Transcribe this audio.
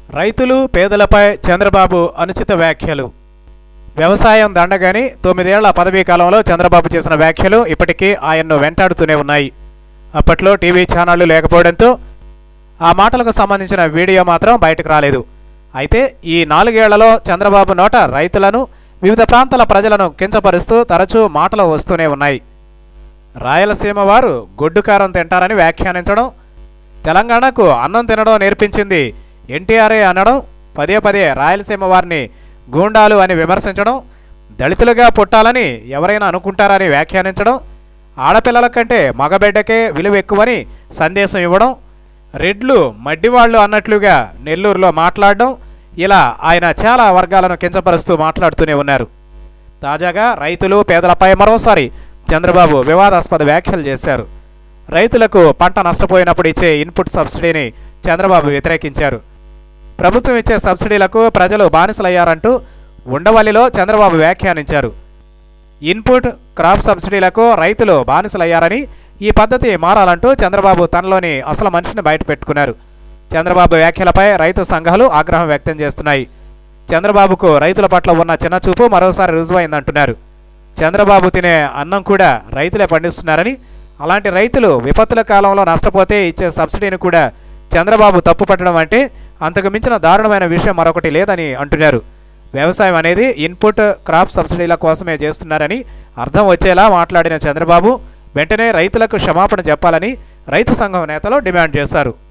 రైతులు పేదలపై చంద్రబాబు అనుచిత వ్యాఖ్యలు వ్యవసాయం దండగాని తొమ్మిదేళ్ల పదవీ కాలంలో చంద్రబాబు చేసిన వ్యాఖ్యలు ఇప్పటికీ ఆయన్ను వెంటాడుతూనే ఉన్నాయి అప్పట్లో టీవీ ఛానళ్లు లేకపోవడంతో ఆ మాటలకు సంబంధించిన వీడియో మాత్రం బయటకు రాలేదు అయితే ఈ నాలుగేళ్లలో చంద్రబాబు నోట రైతులను వివిధ ప్రాంతాల ప్రజలను కించపరుస్తూ తరచూ మాటలు వస్తూనే ఉన్నాయి రాయలసీమ వారు గొడ్డు కారం తింటారని వ్యాఖ్యానించడం తెలంగాణకు అన్నం తినడం నేర్పించింది ఎన్టీఆర్ఏ అనడం పదే పదే రాయలసీమ వారిని గూండాలు అని విమర్శించడం దళితులుగా పుట్టాలని ఎవరైనా అనుకుంటారని వ్యాఖ్యానించడం ఆడపిల్లల కంటే మగబిడ్డకే విలువ ఎక్కువని సందేశం ఇవ్వడం రెడ్లు మడ్డివాళ్ళు అన్నట్లుగా నెల్లూరులో మాట్లాడడం ఇలా ఆయన చాలా వర్గాలను కించపరుస్తూ మాట్లాడుతూనే ఉన్నారు తాజాగా రైతులు పేదలపై మరోసారి చంద్రబాబు వివాదాస్పద వ్యాఖ్యలు చేశారు రైతులకు పంట నష్టపోయినప్పుడు ఇచ్చే ఇన్పుట్ సబ్సిడీని చంద్రబాబు వ్యతిరేకించారు ప్రభుత్వం ఇచ్చే సబ్సిడీలకు ప్రజలు బానిసలయ్యారంటూ ఉండవల్లిలో చంద్రబాబు వ్యాఖ్యానించారు ఇన్పుట్ క్రాప్ సబ్సిడీలకు రైతులు బానిసలయ్యారని ఈ పద్ధతి మారాలంటూ చంద్రబాబు తనలోని అసలు మనిషిని బయటపెట్టుకున్నారు చంద్రబాబు వ్యాఖ్యలపై రైతు సంఘాలు ఆగ్రహం వ్యక్తం చేస్తున్నాయి చంద్రబాబుకు రైతుల పట్ల ఉన్న చిన్నచూపు మరోసారి రుజువైందంటున్నారు చంద్రబాబు తినే అన్నం కూడా రైతులే పండిస్తున్నారని అలాంటి రైతులు విపత్తుల కాలంలో నష్టపోతే ఇచ్చే సబ్సిడీని కూడా చంద్రబాబు తప్పుపట్టడం అంటే అంతకు మించిన దారుణమైన విషయం మరొకటి లేదని అంటున్నారు వ్యవసాయం అనేది ఇన్పుట్ క్రాప్ సబ్సిడీల కోసమే చేస్తున్నారని అర్థం వచ్చేలా మాట్లాడిన చంద్రబాబు వెంటనే రైతులకు క్షమాపణ చెప్పాలని రైతు సంఘం నేతలు డిమాండ్ చేశారు